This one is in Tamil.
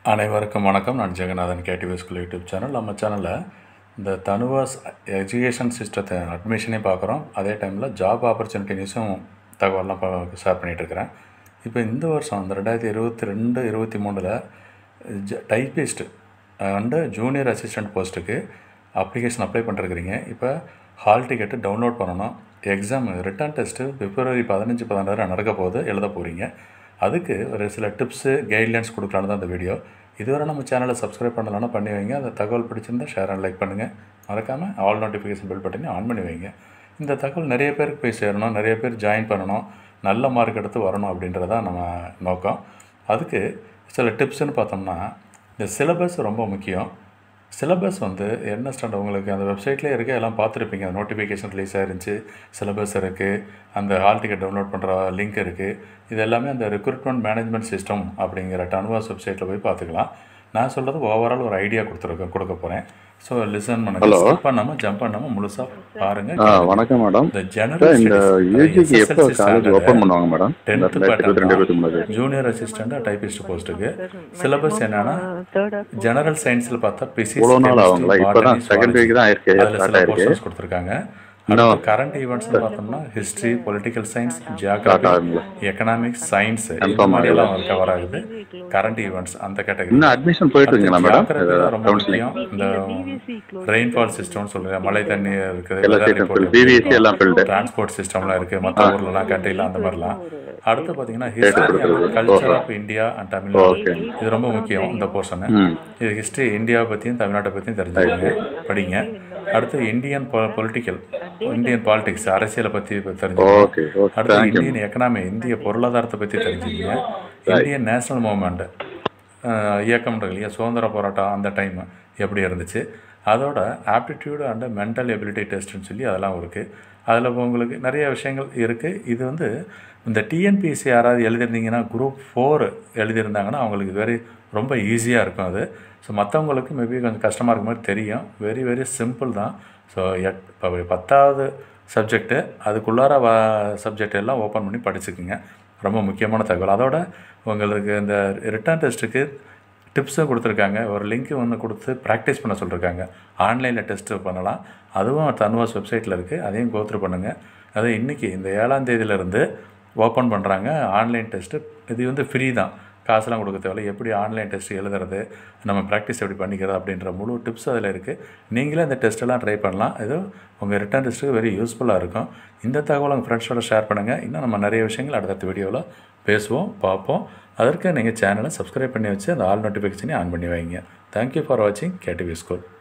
அனைவருக்கும் வணக்கம் நான் Jeganathan KTV school YouTube channel நம்ம சேனலில் இந்த தனுவாஸ் எஜுகேஷன் சிஸ்டத்தை அட்மிஷனே பார்க்குறோம் அதே டைமில் ஜாப் ஆப்பர்ச்சுனிட்டி நியூஸும் தகவல்லாம் ஷேர் பண்ணிகிட்ருக்கிறேன் இப்போ இந்த வருஷம் இந்த ரெண்டாயிரத்தி இருபத்தி ரெண்டு இருபத்தி மூணில் ஜ டைப்பிஸ்ட் அண்டு ஜூனியர் அசிஸ்டன்ட் போஸ்ட்டுக்கு அப்ளிகேஷன் அப்ளை பண்ணிருக்கிறீங்க இப்போ ஹால் டிக்கெட்டு டவுன்லோட் பண்ணணும் எக்ஸாம் ரிட்டர்ன் டெஸ்ட்டு பிப்ரவரி பதினஞ்சு பதினாறு நடக்க போகுது எழுத போகிறீங்க அதுக்கு ஒரு சில டிப்ஸு கைட்லைன்ஸ் கொடுக்கலான்னு தான் இந்த வீடியோ இதுவரை நம்ம சேனலை சப்ஸ்கிரைப் பண்ணலன்னா பண்ணி வைங்க அந்த தகவல் பிடிச்சிருந்தா ஷேர் அண்ட் லைக் பண்ணுங்கள் மறக்காமல் ஆல் நோட்டிஃபிகேஷன் பில் பட்டனே ஆன் பண்ணி வைங்க இந்த தகவல் நிறைய பேருக்கு போய் சேரணும் நிறைய பேர் ஜாயின் பண்ணணும் நல்ல மார்க் எடுத்து வரணும் அப்படின்றதான் நம்ம நோக்கம் அதுக்கு சில டிப்ஸ்னு பார்த்தோம்னா இந்த சிலபஸ் ரொம்ப முக்கியம் சிலபஸ் வந்து என்ன ஸ்டாண்டர்ட் உங்களுக்கு அந்த வெப்சைட்லேயே இருக்குது எல்லாம் பார்த்துருப்பீங்க அந்த நோட்டிஃபிகேஷன் ரிலீஸ் ஆயிருந்துச்சு சிலபஸ் இருக்குது அந்த ஹால் டிக்கெட் டவுன்லோட் பண்ணுற லிங்க் இருக்குது இது எல்லாமே அந்த ரெக்ரூட்மெண்ட் மேனேஜ்மெண்ட் சிஸ்டம் அப்படிங்கிற டன்வாஸ் வெப்சைட்டில் போய் பார்த்துக்கலாம் நான் சொல்கிறது ஓவரால் ஒரு ஐடியா கொடுத்துருக்கேன் கொடுக்க போகிறேன் ஸோ லிசன் பண்ணுங்க Hello. ஸ்கிப் பண்ணாமல் ஜம்ப் பண்ணாமல் முழுசாக பாருங்கள் ஆ வணக்கம் மேடம் இந்த சார் ஜெனரல் இந்த யூஜிக்கு எப்போ காலேஜ் ஓப்பன் பண்ணுவாங்க மேடம் இந்த டென்த்து ரெண்டாயிரத்தி இருபத்தி ரெண்டு இருபத்தி மூணு ஜூனியர் அசிஸ்டண்ட்டாக டைபிஸ்ட் போஸ்ட்டுக்கு சிலபஸ் என்னன்னா ஜெனரல் சைன்ஸில் பார்த்தா பிசிக்ஸ் இவ்வளோ நாள் ஆகுங்களா இப்போ தான் செகண்ட் வீக் தான் ஆயிருக்கு அதில் ஸ்டார்ட் சில ஆயிருக்கு போர்ஷன்ஸ் கொடுத்துருக்காங்க அடுத்து கரண்ட் ஈவெண்ட்ஸ்னு பார்த்தோம்னா ஹிஸ்ட்ரி பொலிட்டிக்கல் சயின்ஸ் ஜியாகிரபி ஆகுங்களா எக்கனாமிக்ஸ் சயின்ஸ் இந்த Confirm மாதிரியெல்லாம் கவர் ஆகுது கரண்ட் ஈவெண்ட்ஸ் அந்த கேட்டகரி இன்னும் அட்மிஷன் போயிட்டு இருக்குங்களா மேடம் ரொம்ப கவுன்சிலிங் முக்கியம் இந்த ரெயின்ஃபால் சிஸ்டம்னு சொல்லுங்க மழை தண்ணி இருக்குது எல்லா weather சீட்டும் report பிவிசி எல்லாம் ஃபில்டு டிரான்ஸ்போர்ட் சிஸ்டம்லாம் இருக்குது மற்ற ஊர்லலாம் கண்ட்ரிலாம் அந்த மாதிரிலாம் அடுத்து பார்த்தீங்கன்னா history and culture of India and Tamil Nadu okay இது ரொம்ப முக்கியம் இந்த போர்ஷனு ம் இது ஹிஸ்ட்ரி இந்தியாவை பற்றியும் தமிழ்நாட்டை பற்றியும் தெரிஞ்சுக்கோங்க படிங்க அடுத்து இந்தியன் பொலிட்டிக்கல் இந்தியன் பாலிடிக்ஸ் அரசியலை பற்றி தெரிஞ்சுக்கோங்க ஓகே ஓகே அடுத்து தேங்க்யூ இந்தியன் எக்கனாமி இந்திய பொருளாதாரத்தை பற்றி தெரிஞ்சுக்கோங்க இந்தியன் நேஷனல் மூவ்மெண்ட் இயக்கம் இருக்கு இல்லையா சுதந்திர போராட்டம் அந்த டைம் எப்படி இருந்துச்சு அதோட ஆப்டிடியூடு அண்ட் மென்டல் எபிலிட்டி டெஸ்ட்னு சொல்லி அதெல்லாம் இருக்குது அதில் உங்களுக்கு நிறைய விஷயங்கள் இருக்குது இது வந்து இந்த டிஎன்பிஎஸ்சி யாராவது எழுதியிருந்தீங்கன்னா குரூப் ஃபோர் எழுதியிருந்தாங்கன்னா அவங்களுக்கு வெரி ரொம்ப ஈஸியாக இருக்கும் அது ஸோ மற்றவங்களுக்கு மேபி கொஞ்சம் கஷ்டமாக இருக்க மாதிரி தெரியும் வெரி வெரி சிம்பிள் தான் ஸோ எட் இப்போ பத்தாவது சப்ஜெக்ட்டு அதுக்குள்ளார வ சப்ஜெக்ட் எல்லாம் ஓப்பன் பண்ணி படிச்சுக்குங்க ரொம்ப முக்கியமான தகவல் அதோட உங்களுக்கு இந்த ரிட்டர்ன் டெஸ்ட்டுக்கு டிப்ஸும் கொடுத்துருக்காங்க ஒரு லிங்க் ஒன்று கொடுத்து ப்ராக்டிஸ் பண்ண சொல்லியிருக்காங்க ஆன்லைனில் டெஸ்ட்டு பண்ணலாம் அதுவும் தனுவாஸ் வெப்சைட்டில் இருக்குது அதையும் கோத்ரூ பண்ணுங்கள் அது இன்றைக்கி இந்த ஏழாம் தேதியிலேருந்து ஓப்பன் பண்ணுறாங்க ஆன்லைன் டெஸ்ட்டு இது வந்து ஃப்ரீ தான் காசுலாம் கொடுக்க தேவையில்ல எப்படி ஆன்லைன் டெஸ்ட் எழுதுறது நம்ம ப்ராக்டிஸ் எப்படி பண்ணிக்கிறது அப்படின்ற முழு டிப்ஸ் அதில் இருக்குது நீங்களே இந்த டெஸ்ட்டெல்லாம் ட்ரை பண்ணலாம் இது உங்கள் ரிட்டர்ன் டெஸ்ட்டுக்கு வெரி யூஸ்ஃபுல்லாக இருக்கும் இந்த தகவல் உங்கள் ஃப்ரெண்ட்ஸோட ஷேர் பண்ணுங்கள் இன்னும் நம்ம நிறைய விஷயங்கள் அடுத்தடுத்த வீடியோவில் பேசுவோம் பார்ப்போம் அதற்கு நீங்கள் சேனலை சப்ஸ்கிரைப் பண்ணி வச்சு அந்த ஆல் நோட்டிஃபிகேஷனையும் ஆன் பண்ணி வைங்க தேங்க்யூ ஃபார் வாட்சிங் கேடிவி ஸ்கூல்